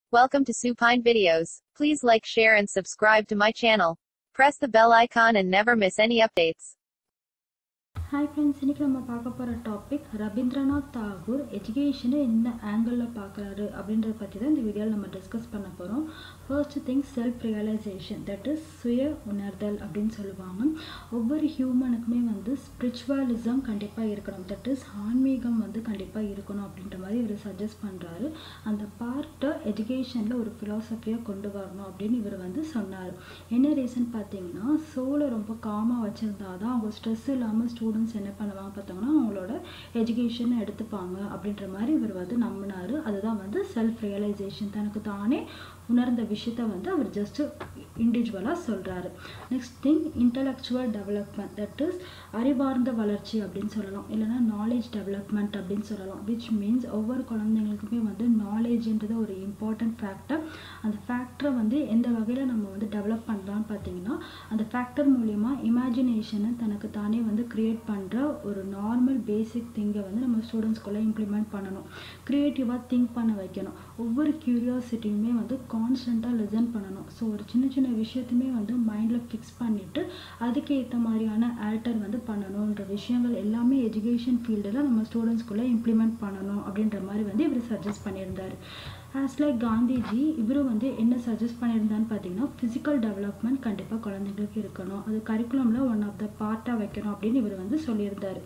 Welcome to Supine Videos. Please like, share, and subscribe to my channel. Press the bell icon and never miss any updates. Hi friends இன்றைக்கி நம்ம பார்க்க போகிற topic Rabindranath Tagore எஜுகேஷனை எந்த ஆங்கிளில் பார்க்குறாரு அப்படின்றத பற்றி தான் இந்த வீடியோவில் நம்ம டிஸ்கஸ் பண்ண போகிறோம் first thing self realization that is சுய உணர்தல் அப்படின்னு சொல்லுவாங்க ஒவ்வொரு ஹியூமனுக்குமே வந்து ஸ்பிரிச்சுவலிசம் கண்டிப்பாக இருக்கணும் தட் இஸ் ஆன்மீகம் வந்து கண்டிப்பாக இருக்கணும் அப்படின்ற மாதிரி இவர் சஜஸ்ட் பண்ணுறாரு அந்த பார்ட்டை எஜுகேஷனில் ஒரு ஃபிலாசபியாக கொண்டு வரணும் அப்படின்னு இவர் வந்து சொன்னார் என்ன ரீசன் பார்த்தீங்கன்னா சோலை ரொம்ப காமாக வச்சுருந்தா தான் அவங்க ஸ்ட்ரெஸ் இல்லாமல் ஸ்டூடெண்ட்ஸ் என்ன பண்ணுவாங்க பார்த்தோம்னா அவங்களோட எஜுகேஷனை எடுத்துப்பாங்க அப்படின்ற மாதிரி இவர் வந்து நம்பினார் அதுதான் வந்து செல்ஃப் ரியலைசேஷன் தனக்கு தானே உணர்ந்த விஷயத்த வந்து அவர் ஜஸ்ட் இண்டிவிஜுவலாக சொல்கிறாரு next thing intellectual development that is அறிவார்ந்த வளர்ச்சி அப்படின்னு சொல்லலாம் இல்லைனா நாலேஜ் டெவலப்மெண்ட் அப்படின்னு சொல்லலாம் விச் மீன்ஸ் ஒவ்வொரு குழந்தைங்களுக்குமே வந்து நாலேஜ்ன்றது ஒரு இம்பார்ட்டன்ட் ஃபேக்டர் அந்த ஃபேக்டரை வந்து எந்த வகையில் நம்ம வந்து டெவலப் பண்ணலாம்னு பார்த்தீங்கன்னா அந்த ஃபேக்டர் மூலிமா இமேஜினேஷனை தனக்கு தானே வந்து க்ரியேட் பண்ணுற ஒரு நார்மல் பேசிக் திங்கை வந்து நம்ம ஸ்டூடெண்ட்ஸ்குள்ளே இம்ப்ளிமெண்ட் பண்ணணும் க்ரியேட்டிவாக திங்க் பண்ண வைக்கணும் ஒவ்வொரு க்யூரியாசிட்டியுமே வந்து கான்ஸ்டண்ட்டாக லிசன் பண்ணணும் ஸோ ஒரு சின்ன சின்ன விஷயத்தையுமே வந்து மைண்டில் ஃபிக்ஸ் பண்ணிவிட்டு அதுக்கு ஏற்ற மாதிரியான ஆல்டர் வந்து பண்ணணுன்ற விஷயங்கள் எல்லாமே எஜுகேஷன் ஃபீல்டில் நம்ம ஸ்டூடெண்ட்ஸ்குள்ளே இம்ப்ளிமெண்ட் பண்ணணும் அப்படின்ற மாதிரி வந்து இவர் சஜஸ்ட் பண்ணியிருந்தார் ஆஸ் லைக் காந்திஜி இவரும் வந்து என்ன சஜஸ்ட் பண்ணியிருந்தான்னு பார்த்தீங்கன்னா ஃபிசிக்கல் டெவலப்மெண்ட் கண்டிப்பாக குழந்தைங்களுக்கு இருக்கணும் அது கரிக்குலமில் ஒன் ஆஃப் த பார்ட்டாக வைக்கணும் அப்படின்னு இவர் வந்து சொல்லியிருந்தார்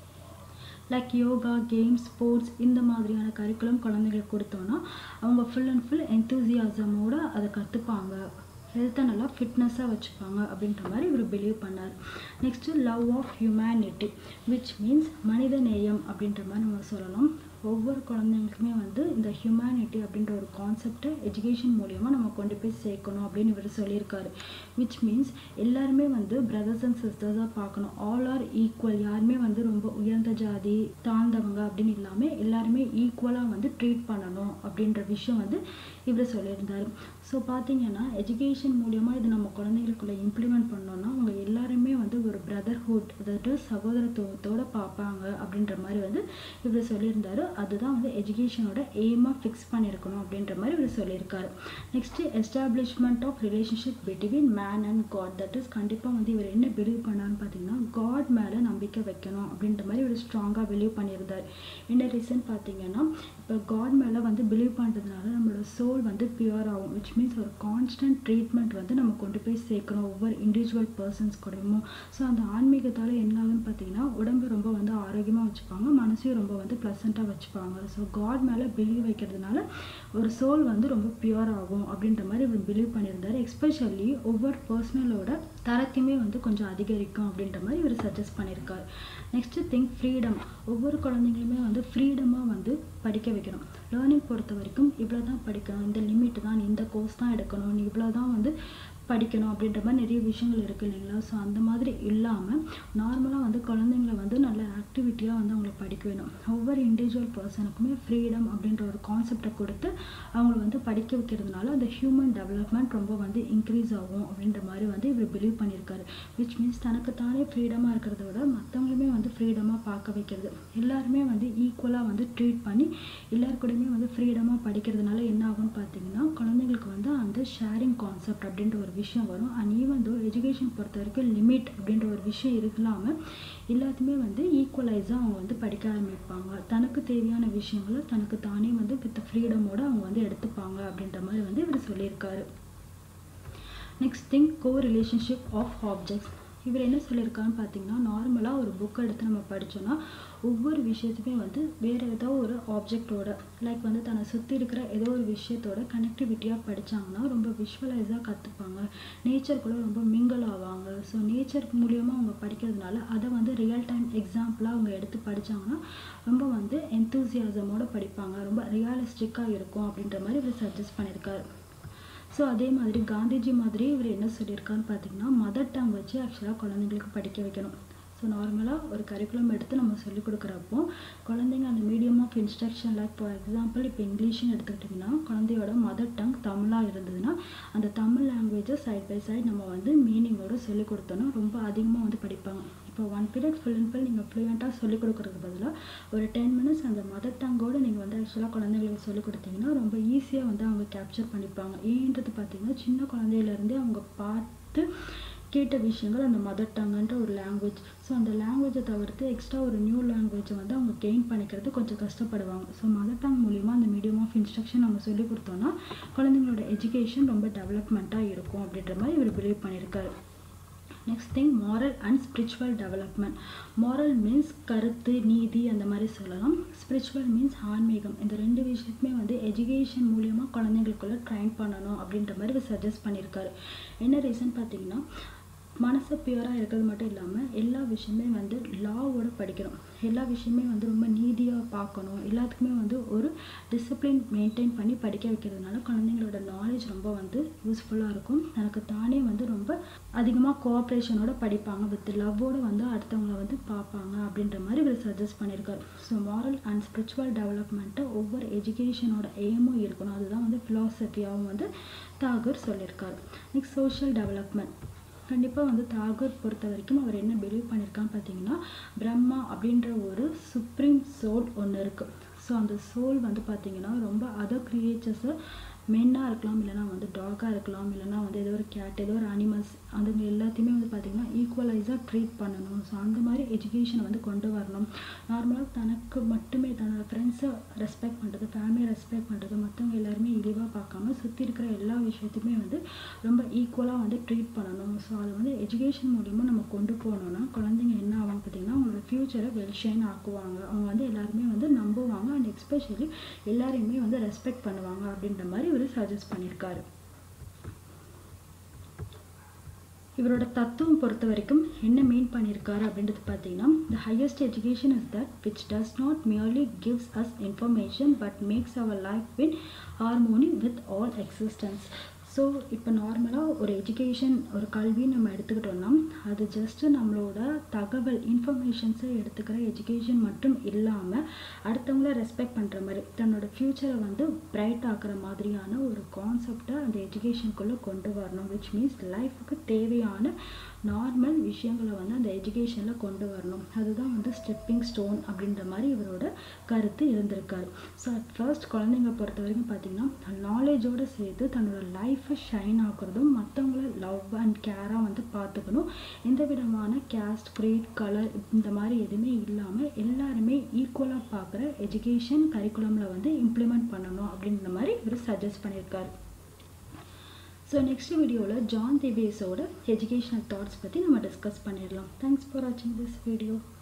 லைக் யோகா கேம்ஸ் ஸ்போர்ட்ஸ் இந்த மாதிரியான கரிக்குலம் குழந்தைங்களுக்கு கொடுத்தோன்னா அவங்க ஃபுல் அண்ட் ஃபுல் என்தூசியாசமோட அதை கற்றுப்பாங்க ஹெல்த்தை நல்லா ஃபிட்னஸாக வச்சுப்பாங்க அப்படின்ற மாதிரி இவர் பிலீவ் பண்ணார் next love of humanity which means மனித நேயம் அப்படின்ற மாதிரி நம்ம சொல்லலாம் ஒவ்வொரு குழந்தைங்களுக்குமே வந்து இந்த ஹியூமனிட்டி அப்படின்ற ஒரு கான்செப்டை எஜுகேஷன் மூலியமாக நம்ம கொண்டு போய் சேர்க்கணும் அப்படின்னு இவர் சொல்லியிருக்காரு விச் மீன்ஸ் எல்லாருமே வந்து பிரதர்ஸ் அண்ட் சிஸ்டர்ஸாக பார்க்கணும் ஆல் ஆர் ஈக்குவல் யாருமே வந்து ரொம்ப உயர்ந்த ஜாதி தாழ்ந்தவங்க அப்படின்னு இல்லாமல் எல்லாருமே ஈக்குவலாக வந்து ட்ரீட் பண்ணணும் அப்படின்ற விஷயம் வந்து இவர் சொல்லியிருந்தார் ஸோ பார்த்தீங்கன்னா எஜுகேஷன் மூலியமாக இது நம்ம குழந்தைங்களுக்குள்ள இம்ப்ளிமெண்ட் பண்ணோன்னா அவங்க எல்லாருமே வந்து ஒரு பிரதர்ஹுட் அதாவது சகோதரத்துவத்தோடு பார்ப்பாங்க அப்படின்ற மாதிரி வந்து இவர் சொல்லியிருந்தாரு அதுதான் வந்து எஜுகேஷனோட எய்மாக ஃபிக்ஸ் பண்ணியிருக்கணும் அப்படின்ற மாதிரி இவர் சொல்லியிருக்காரு next establishment of relationship between man and God that is கண்டிப்பாக வந்து இவர் என்ன பிலீவ் பண்ணான்னு பார்த்தீங்கன்னா காட் மேலே நம்பிக்கை வைக்கணும் அப்படின்ற மாதிரி இவர் ஸ்ட்ராங்காக பிலீவ் பண்ணியிருந்தார் என்ன ரீசன் பார்த்தீங்கன்னா இப்போ காட் மேலே வந்து பிலீவ் பண்ணுறதுனால நம்மளோட சோல் வந்து பியூர் ஆகும் விச் மீன்ஸ் ஒரு கான்ஸ்டன்ட் ட்ரீட்மெண்ட் வந்து நம்ம கொண்டு போய் சேர்க்கணும் ஒவ்வொரு இண்டிவிஜுவல் பர்சன்ஸ் கூடயும் ஸோ அந்த ஆன்மீகத்தால் என்ன ஆகுன்னு பார்த்தீங்கன்னா உடம்பு ரொம்ப வந்து ஆரோக்கியமாக வச்சுப்பாங்க மனசையும் ரொம்ப வந்து ப்ளசண்ட்டாக வச்சுப்பாங்க ஸோ காட் மேலே பிலீவ் வைக்கிறதுனால ஒரு சோல் வந்து ரொம்ப பியூர் ஆகும் அப்படின்ற மாதிரி இவர் பிலீவ் பண்ணியிருந்தார் எஸ்பெஷலி ஒவ்வொரு பர்சனலோட தரத்தையுமே வந்து கொஞ்சம் அதிகரிக்கும் அப்படின்ற மாதிரி இவர் சஜஸ்ட் பண்ணியிருக்கார் நெக்ஸ்ட்டு திங்க் ஃப்ரீடம் ஒவ்வொரு குழந்தைங்களுமே வந்து ஃப்ரீடமாக வந்து படிக்க வைக்கணும் லேர்னிங் பொறுத்த வரைக்கும் இவ்வளோ தான் படிக்கணும் இந்த லிமிட் தான் இந்த கோர்ஸ் தான் எடுக்கணும் நீ இவ்வளோ தான் வந்து படிக்கணும் அப்படின்ற மாதிரி நிறைய விஷயங்கள் இருக்குது இல்லைங்களா ஸோ அந்த மாதிரி இல்லாமல் நார்மலாக வந்து குழந்தைங்கள வந்து நல்ல ஆக்டிவிட்டியாக வந்து அவங்கள படிக்க வேணும் ஒவ்வொரு இண்டிவிஜுவல் பர்சனுக்குமே ஃப்ரீடம் அப்படின்ற ஒரு கான்செப்டை கொடுத்து அவங்கள வந்து படிக்க வைக்கிறதுனால அந்த ஹியூமன் டெவலப்மெண்ட் ரொம்ப வந்து இன்க்ரீஸ் ஆகும் அப்படின்ற மாதிரி வந்து இவர் பிலீவ் பண்ணியிருக்காரு விச் மீன்ஸ் தனக்கு தானே ஃப்ரீடமாக இருக்கிறத விட மற்றவங்களுமே வந்து ஃப்ரீடமாக பார்க்க வைக்கிறது எல்லாருமே வந்து ஈக்குவலாக வந்து ட்ரீட் பண்ணி எல்லாருக்கூடயுமே வந்து ஃப்ரீடமாக படிக்கிறதுனால என்ன ஆகும்னு பார்த்தீங்கன்னா குழந்தைங்களுக்கு வந்து அந்த ஷேரிங் கான்செப்ட் அப்படின்ற ஒரு விஷயம் வரும் அண்ட் ஈவன் தோ எஜுகேஷன் பொறுத்த வரைக்கும் லிமிட் அப்படின்ற ஒரு விஷயம் இல்லாமல் எல்லாத்தையுமே வந்து ஈக்குவலைஸாக அவங்க வந்து படிக்க ஆரம்பிப்பாங்க தனக்கு தேவையான விஷயங்களை தனக்கு தானே வந்து வித் ஃப்ரீடமோடு அவங்க வந்து எடுத்துப்பாங்க அப்படின்ற மாதிரி வந்து இவர் சொல்லியிருக்காரு next thing go relationship of objects இவர் என்ன சொல்லியிருக்கான்னு பார்த்தீங்கன்னா நார்மலாக ஒரு புக் எடுத்து நம்ம படித்தோன்னா ஒவ்வொரு விஷயத்துமே வந்து வேறு ஏதோ ஒரு ஆப்ஜெக்டோட லைக் வந்து தன்னை சுற்றி இருக்கிற ஏதோ ஒரு விஷயத்தோட கனெக்டிவிட்டியாக படித்தாங்கன்னா ரொம்ப விஷுவலைஸாக கற்றுப்பாங்க நேச்சர் கூட ரொம்ப மிங்கிள் ஆவாங்க ஸோ நேச்சர் மூலியமாக அவங்க படிக்கிறதுனால அதை வந்து ரியல் டைம் எக்ஸாம்பிளாக அவங்க எடுத்து படித்தாங்கன்னா ரொம்ப வந்து என்தூசியாசமோடு படிப்பாங்க ரொம்ப ரியலிஸ்டிக்காக இருக்கும் அப்படின்ற மாதிரி இவர் சஜஸ்ட் பண்ணியிருக்காரு ஸோ அதே மாதிரி காந்திஜி மாதிரி இவர் என்ன சொல்லியிருக்கான்னு பார்த்தீங்கன்னா மதர் டங் வச்சு ஆக்சுவலாக குழந்தைங்களுக்கு படிக்க வைக்கணும் ஸோ நார்மலாக ஒரு கரிக்குலம் எடுத்து நம்ம சொல்லிக் கொடுக்குறப்போ குழந்தைங்க அந்த medium of instruction like for example இப்போ இங்கிலீஷ்னு எடுத்துக்கிட்டிங்கன்னா குழந்தையோட மதர் டங் தமிழாக இருந்ததுன்னா அந்த தமிழ் லாங்குவேஜை சைட் பை சைட் நம்ம வந்து மீனிங்கோட சொல்லிக் கொடுத்தோன்னா ரொம்ப அதிகமாக வந்து படிப்பாங்க இப்போ one period full and full நீங்கள் ஃப்ளூயண்ட்டாக சொல்லிக் கொடுக்குறதுக்கு பதிலாக ஒரு டென் மினிட்ஸ் அந்த மதர் டங்கோடு நீங்கள் வந்து ஆக்சுவலாக குழந்தைங்களுக்கு சொல்லிக் கொடுத்தீங்கன்னா ரொம்ப ஈஸியாக வந்து அவங்க கேப்சர் பண்ணிப்பாங்க ஏன்றது பார்த்தீங்கன்னா சின்ன குழந்தையிலேருந்தே அவங்க பார்த்து கேட்ட விஷயங்கள் அந்த மதர் டங்குன்ற ஒரு லாங்குவேஜ் ஸோ அந்த லாங்குவேஜை தவிர்த்து எக்ஸ்ட்ரா ஒரு நியூ லாங்குவேஜை வந்து அவங்க கெயின் பண்ணிக்கிறது கொஞ்சம் கஷ்டப்படுவாங்க ஸோ மதர் டங் மூலிமா அந்த மீடியம் ஆஃப் இன்ஸ்ட்ரக்ஷன் நம்ம சொல்லி கொடுத்தோன்னா குழந்தைங்களோட எஜுகேஷன் ரொம்ப டெவலப்மெண்ட்டாக இருக்கும் அப்படின்ற மாதிரி இவர் பிலீவ் பண்ணியிருக்காரு next thing moral and spiritual development moral means கருத்து நீதி அந்த மாதிரி சொல்லலாம் ஸ்பிரிச்சுவல் மீன்ஸ் ஆன்மீகம் இந்த ரெண்டு விஷயத்துமே வந்து எஜுகேஷன் மூலியமாக குழந்தைங்களுக்குள்ள ட்ரைன் பண்ணணும் அப்படின்ற மாதிரி சஜஸ்ட் பண்ணியிருக்காரு என்ன ரீசன் பார்த்தீங்கன்னா மனசு பியூராக இருக்கிறது மட்டும் இல்லாமல் எல்லா விஷயமே வந்து லாவோட படிக்கிறோம் எல்லா விஷயமே வந்து ரொம்ப நீதியாக பார்க்கணும் எல்லாத்துக்குமே வந்து ஒரு டிசிப்ளின் மெயின்டைன் பண்ணி படிக்க வைக்கிறதுனால குழந்தைங்களோட நாலேஜ் ரொம்ப வந்து யூஸ்ஃபுல்லாக இருக்கும் எனக்கு தானே வந்து ரொம்ப அதிகமாக கோஆப்ரேஷனோட படிப்பாங்க வித் லவ்வோடு வந்து அடுத்தவங்கள வந்து பார்ப்பாங்க அப்படின்ற மாதிரி இவர் சஜஸ்ட் பண்ணியிருக்காரு so moral and spiritual development ஒவ்வொரு எஜுகேஷனோட எய்மும் இருக்கணும் அதுதான் வந்து ஃபிலாசபியாகவும் வந்து தாகூர் சொல்லியிருக்காரு நெக்ஸ்ட் சோஷியல் டெவலப்மெண்ட் கண்டிப்பாக வந்து தாகூர் பொறுத்த வரைக்கும் அவர் என்ன பிலீவ் பண்ணியிருக்கான்னு பார்த்தீங்கன்னா பிரம்மா அப்படின்ற ஒரு சுப்ரீம் சோல் ஒன்று இருக்குது ஸோ அந்த சோல் வந்து பார்த்தீங்கன்னா ரொம்ப அதர் க்ரியேச்சர்ஸை மென்னாக இருக்கலாம் இல்லைனா வந்து டாகாக இருக்கலாம் இல்லைனா வந்து ஏதோ ஒரு கேட் ஏதோ ஒரு அனிமல்ஸ் அதுங்க எல்லாத்தையுமே வந்து பார்த்திங்கன்னா ஈக்குவலைஸாக ட்ரீட் பண்ணணும் ஸோ அந்த மாதிரி எஜுகேஷனை வந்து கொண்டு வரணும் நார்மலாக தனக்கு மட்டுமே தன்னோட ஃப்ரெண்ட்ஸை ரெஸ்பெக்ட் பண்ணுறது ஃபேமிலியை ரெஸ்பெக்ட் பண்ணுறது மற்றவங்க எல்லாருமே இழிவாக பார்க்காம சுற்றி இருக்கிற எல்லா விஷயத்தையுமே வந்து ரொம்ப ஈக்குவலாக வந்து ட்ரீட் பண்ணணும் ஸோ அதை வந்து எஜுகேஷன் மூலிமா நம்ம கொண்டு போனோம்னா குழந்தைங்க என்ன ஆவாங்க பார்த்திங்கன்னா அவங்களோட ஃப்யூச்சரை வெல்ஷைன் ஆக்குவாங்க அவங்க வந்து எல்லாருமே வந்து நம்புவாங்க அண்ட் எஸ்பெஷலி எல்லாரையுமே வந்து ரெஸ்பெக்ட் பண்ணுவாங்க அப்படின்ற மாதிரி இவர் சஜஸ்ட் பண்ணியிருக்காரு இவரோட தத்துவம் பொறுத்த வரைக்கும் என்ன மீன் பண்ணியிருக்காரு அப்படின்றது பார்த்தீங்கன்னா the highest education is that which does not merely gives us information but makes our life in harmony with all existence so இப்போ நார்மலாக ஒரு எஜுகேஷன் ஒரு கல்வி நம்ம எடுத்துக்கிட்டோம்னா அது ஜஸ்ட்டு நம்மளோட தகவல் இன்ஃபர்மேஷன்ஸை எடுத்துக்கிற எஜுகேஷன் மட்டும் இல்லாமல் அடுத்தவங்கள ரெஸ்பெக்ட் பண்ணுற மாதிரி தன்னோட ஃப்யூச்சரை வந்து பிரைட் ஆக்குற மாதிரியான ஒரு கான்செப்டை அந்த எஜுகேஷனுக்குள்ளே கொண்டு வரணும் விச் மீன்ஸ் லைஃபுக்கு தேவையான நார்மல் விஷயங்களை வந்து அந்த எஜுகேஷனில் கொண்டு வரணும் அதுதான் வந்து ஸ்டெப்பிங் ஸ்டோன் அப்படின்ற மாதிரி இவரோட கருத்து இருந்திருக்காரு ஸோ அட் ஃபர்ஸ்ட் குழந்தைங்க பொறுத்த வரைக்கும் பார்த்தீங்கன்னா நாலேஜோடு சேர்த்து தன்னோட லைஃப்பை ஷைன் ஆக்குறதும் மற்றவங்கள லவ் அண்ட் கேராக வந்து பார்த்துக்கணும் எந்த விதமான கேஸ்ட் கிரேட் கலர் இந்த மாதிரி எதுவுமே இல்லாமல் எல்லாருமே ஈக்குவலாக பார்க்குற எஜுகேஷன் கரிக்குலமில் வந்து இம்ப்ளிமெண்ட் பண்ணணும் அப்படின்ற மாதிரி இவர் சஜஸ்ட் பண்ணியிருக்காரு ஸோ நெக்ஸ்ட் வீடியோவில் ஜான் திவேஸோட எஜுகேஷனல் தாட்ஸ் பற்றி நம்ம டிஸ்கஸ் பண்ணிடலாம் தேங்க்ஸ் ஃபார் வாட்சிங் திஸ் வீடியோ